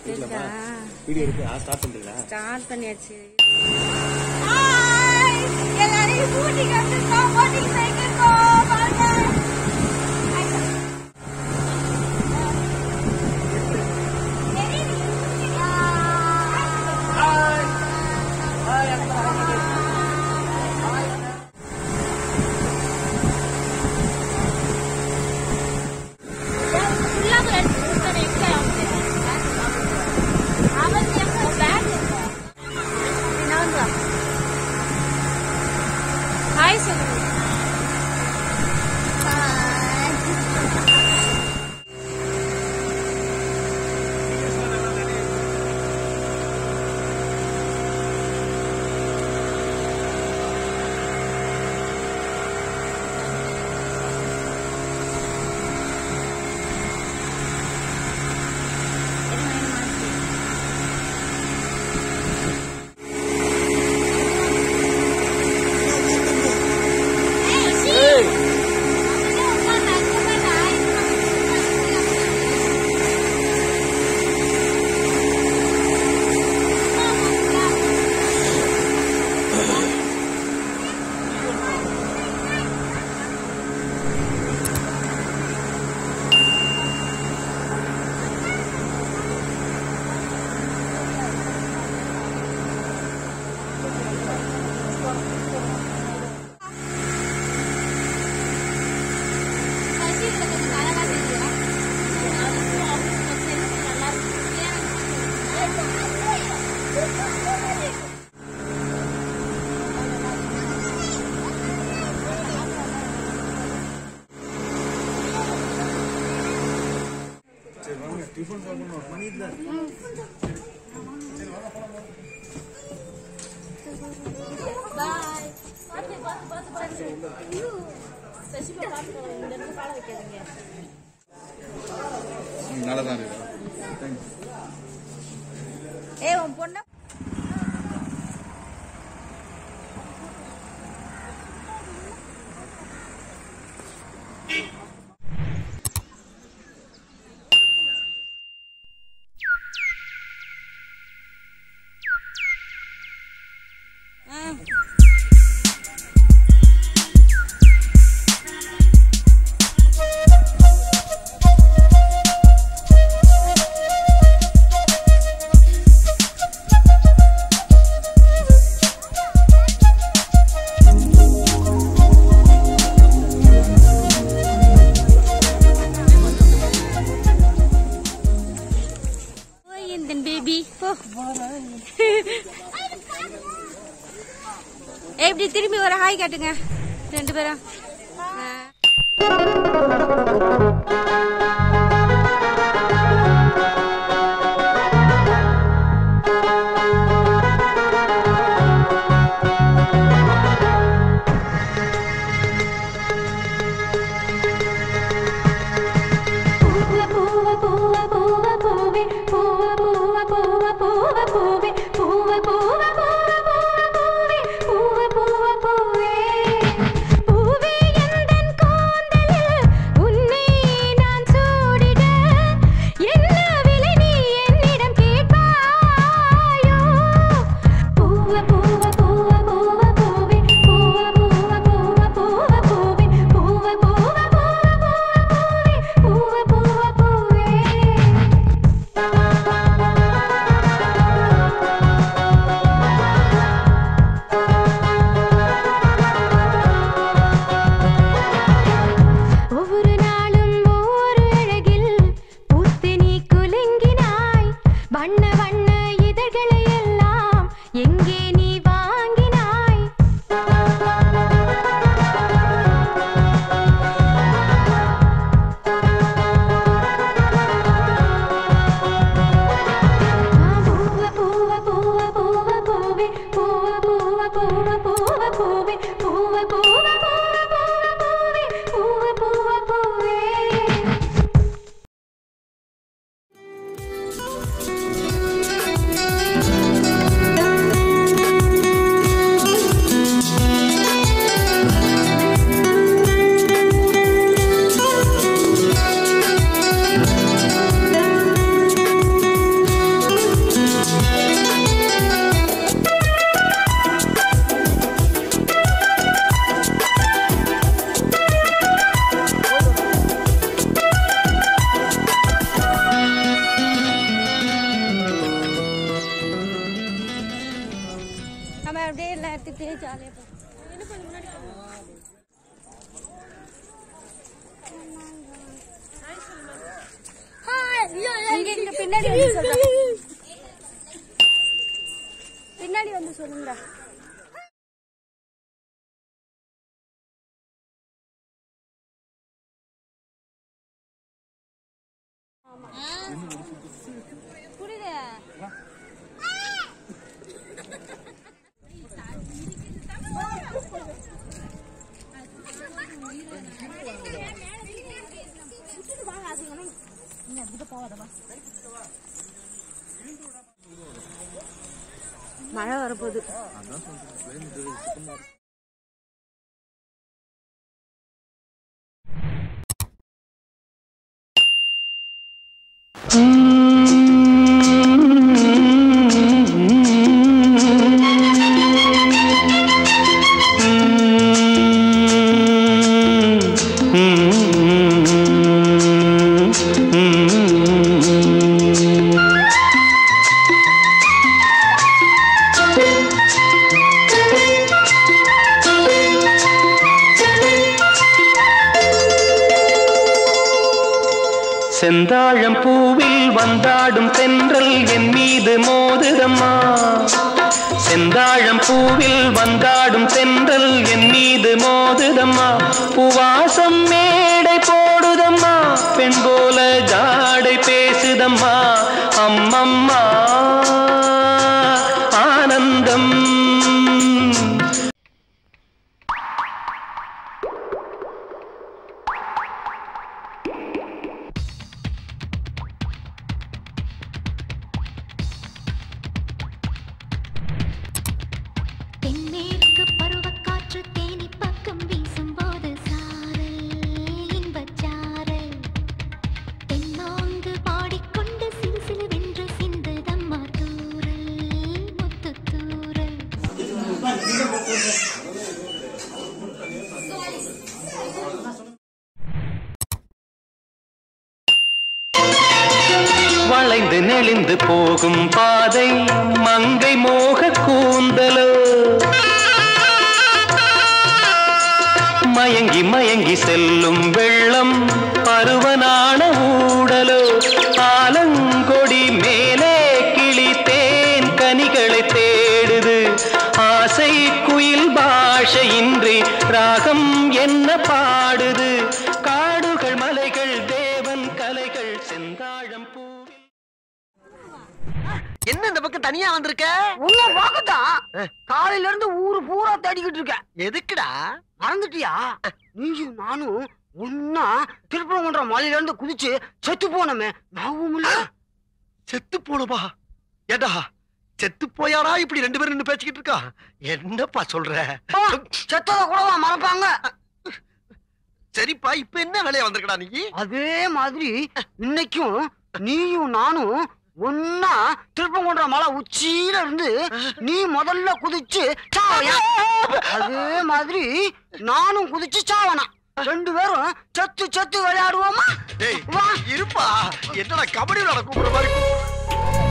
கேக்குதா வீடியோ இருக்கு ஆ ஸ்டார்ட் பண்றீங்களா ஸ்டார்ட் பண்ணியாச்சு எல்லாரையும் கூட்டிட்டு வந்துருக்கோம் போட்டிங் போயிருக்கோம் வாங்க ஹாய் சொல்லுங்க நல்லா தான் இருக்கு ஏ உன் பொண்ணு ஓய் இந்த பேபி போ ஏய், இப்படி திரும்பி ஒரு ஹாய் காட்டுங்க ரெண்டு பேரும் ஆ. பூவ பூவ பூவ பூவ பூவே பூவ பூவ பூவ பூவ பூவே பூவ பூவ பூவ பூவ பூவே பூவ பூவ பூவே பூவே எந்தன் கூந்தலில் உன்னை நான் சூடிட என்ன விலை நீ என்னிடம் கேட்பாயோ பூவ பூவ பூவ பூவ பூவே பூவ பூவ பூவ பூவ பூவே பூவ பூவ பூவ பூவ பூவே பூவ பூவ பூவே ஒவ்வொரு நாளும் ஒவ்வொரு அழகில் பூத்து நீ குலுங்கினாய் வண்ண வண்ண இதழ்களை எல்லாம் எங்கே நீ வாங்கினாய் பூவ பூவ பூவ பூவ பூவே பூவ பூவ பூவ பூவ பூவே பூவ பூவ பூவ பூவ பூவே பூவ பூவ பூவே ஆ அப்படியே ஜாலியாக போ இன்னும் கொஞ்சம் முன்னாடி போ. இங்க இங்க பின்னாடி வந்து சொல்றேன் பின்னாடி வந்து சொல்லுங்கடா புரியுது மழை வரப்போகுது செந்தாழம் பூவில் வந்தாடும் தென்றல் என் மீது மோதுதம்மா செந்தாழம் பூவில் வந்தாடும் தென்றல் என் மீது மோதுதம்மா பூவாசம் மேடை போடுதம்மா பெண் போல ஜாடை பேசுதம்மா அம்மம்மா ஆனந்தம் தென்மேற்கு பருவக்காற்று தேனி பக்கம் வீசும்போது சாரல் இன்பச் சாரல் தென்னாங்கு பாடிக்கொண்டு சிறு சிலுவென்று சிந்துதம்மா தூரல் முத்துத் தூரல் வளைந்து நெளிந்து போகும் பாதை மங்கை மோக கூந்தலோ மயங்கி மயங்கி செல்லும் வெள்ளம் பருவனான ஊடலோ ஆலங்கொடி மேலே கிளி தேன் கனிகளை தேடுது ஆசை குயில் பாஷையின்றி ராகம் என்ன பாடுது காடுகள் மலைகள் தேவன் கலைகள் செந்தாழம் பூவில் என்ன இந்த பக்கம் தனியா வந்திருக்க உன்னை பார்க்கத்தான் காலையில இருந்து ஊரு பூரா தேடிக்கிட்டு இருக்கேன் எதுக்குடா மறந்துட்டியா நீயும் நானும் ஒன்னா திருப்பரங்குன்ற மலையில இருந்து குதிச்சு செத்து போனோமே ஞாபகம் இல்ல செத்து போனப்பா ஏடா செத்து போயாடா இப்படி ரெண்டு பேரும் நின்னு பேசிக்கிட்டு இருக்கா என்னப்பா சொல்ற ஆ, செத்தத கூடவா மறப்பாங்க சரிப்பா இப்ப என்ன வேலையா வந்திருக்கடா நீ அதே மாதிரி இன்னைக்கும் நீயும் நானும் ஒன்னா திருப்பங்குன்ற மலை உச்சியில இருந்து நீ முதல்ல குதிச்சு சாவையா அதே மாதிரி நானும் குதிச்சு சாவனா ரெண்டு பேரும் செத்து செத்து விளையாடுவோமா டேய் வா இருப்பா என்னடா கபடி விளையாட கூப்பிடுற மாதிரி கூப்பிடுற?